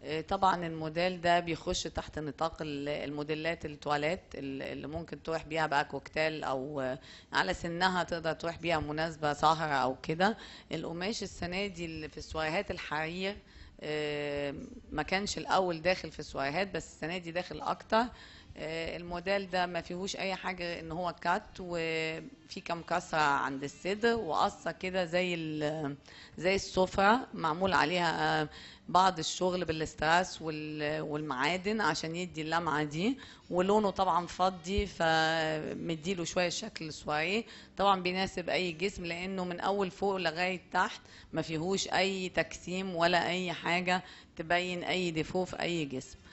آه، طبعا الموديل ده بيخش تحت نطاق ال- الموديلات التواليت ال- اللي ممكن تروح بيها بقى كوكتيل او آه، على سنها تقدر تروح بيها مناسبة سهرة او كده القماش السنة دي اللي في السواريهات الحرير آه، ما كانش الاول داخل في السواريهات بس السنة دي داخل اكتر آه، الموديل ده ما فيهوش اي حاجة غير ان هو كات وفي كام كسرة عند الصدر وقصة كده زي ال- زي السفرة معمول عليها آه، بعض الشغل بالاستراس وال- والمعادن عشان يدي اللمعة دي ولونه طبعا فضي فمديله شوية شكل سواريه طبعا بيناسب اي جسم لانه من اول فوق لغاية تحت ما فيهوش اي تجسيم ولا اي حاجة تبين اي ديفو في اي جسم